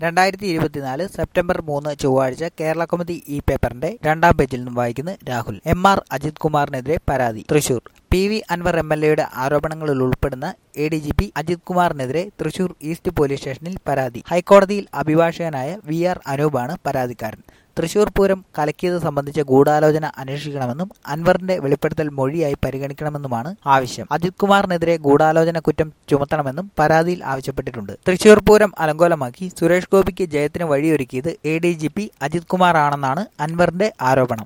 രണ്ടായിരത്തി ഇരുപത്തിനാല് സെപ്റ്റംബർ മൂന്ന് ചൊവ്വാഴ്ച കേരള കൗമുദി ഈ പേപ്പറിന്റെ രണ്ടാം പേജിൽ നിന്നും വായിക്കുന്നു രാഹുൽ എം ആർ അജിത് കുമാറിനെതിരെ പരാതി Thrissur P V Anwar M L എയുടെ ആരോപണങ്ങളിൽ ഉൾപ്പെടുന്ന A D G P Ajith കുമാറിനെതിരെ തൃശൂർ ഈസ്റ്റ് പോലീസ് സ്റ്റേഷനിൽ പരാതി ഹൈക്കോടതിയിൽ അഭിഭാഷകനായ വി ആർ അനൂപാണ് പരാതിക്കാരൻ തൃശൂർ പൂരം കലക്കിയത് സംബന്ധിച്ച ഗൂഢാലോചന അന്വേഷിക്കണമെന്നും അൻവറിന്റെ വെളിപ്പെടുത്തൽ മൊഴിയായി പരിഗണിക്കണമെന്നുമാണ് ആവശ്യം അജിത് കുമാറിനെതിരെ ഗൂഢാലോചന കുറ്റം ചുമത്തണമെന്നും പരാതിയിൽ ആവശ്യപ്പെട്ടിട്ടുണ്ട് തൃശൂർ പൂരം അലങ്കോലമാക്കി സുരേഷ് ഗോപിക്ക് ജയത്തിന് വഴിയൊരുക്കിയത് A D G P Ajith Kumar ആണെന്നാണ് അൻവറിന്റെ ആരോപണം